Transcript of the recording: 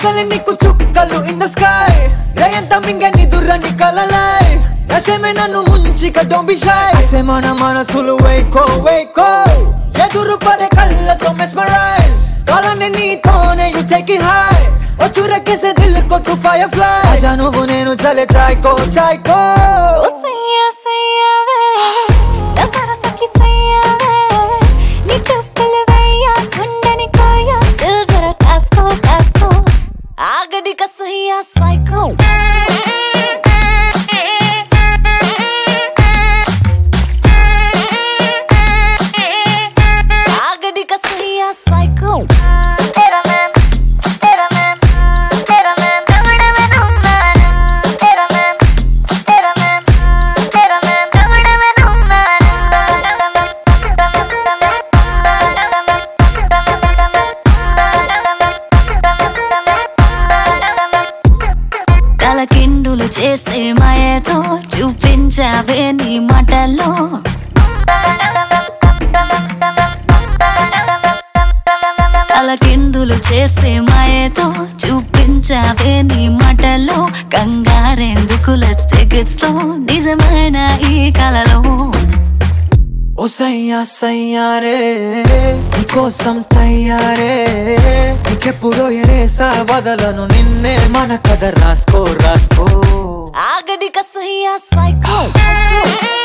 పగలి నీకు చుక్కలు in the sky రేయంత మింగ నిదురని కలలై నశమే నన్ను ముంచిక డోంట్ బి షై అసే మన మనసులు వేకో వేకో ఎదురు పడే కళ్ళతో మెస్మరైజ్ కాలాన్ని నీతోనే యు టేక్ ఇట్ హై వచ్చురకేసే దిల్ కో తు ఫైర్ ఫ్లై ఆజా నువ్వు నేను చలే చాయ్కో చాయ్కో ఓ సయ్యా సయ్యావే దసర సఖి సయ్యావే నీ చెప్పులు వేయ గుండెని కోయ దిల్ జర కాస్కో కాస్కో ఆగడి కసయ్యా సైకో ఆగడి కసయ్యా సైకో तेरा मैं तेरा मैं तेरा मैं दौड़ में घूमाना तेरा मैं तेरा मैं तेरा मैं दौड़ में తలకిండులు చేసే మాయతో చూపించావే నీ మాటల్లో తలకిందులు చేసే మాయతో చూపించావే నీ మాటల్లో కంగారెందుకు లెట్స్ టికెట్స్ తో నిజమైన ఈ కలలో ఓ సయ్యా సయ్యా రే నీకోసం తయ్యారే నీకెప్పుడో ఎరేసా వదలను నిన్నే మన కథ రాసుకో రాసుకో ఆగడి కసయ్యా సైకో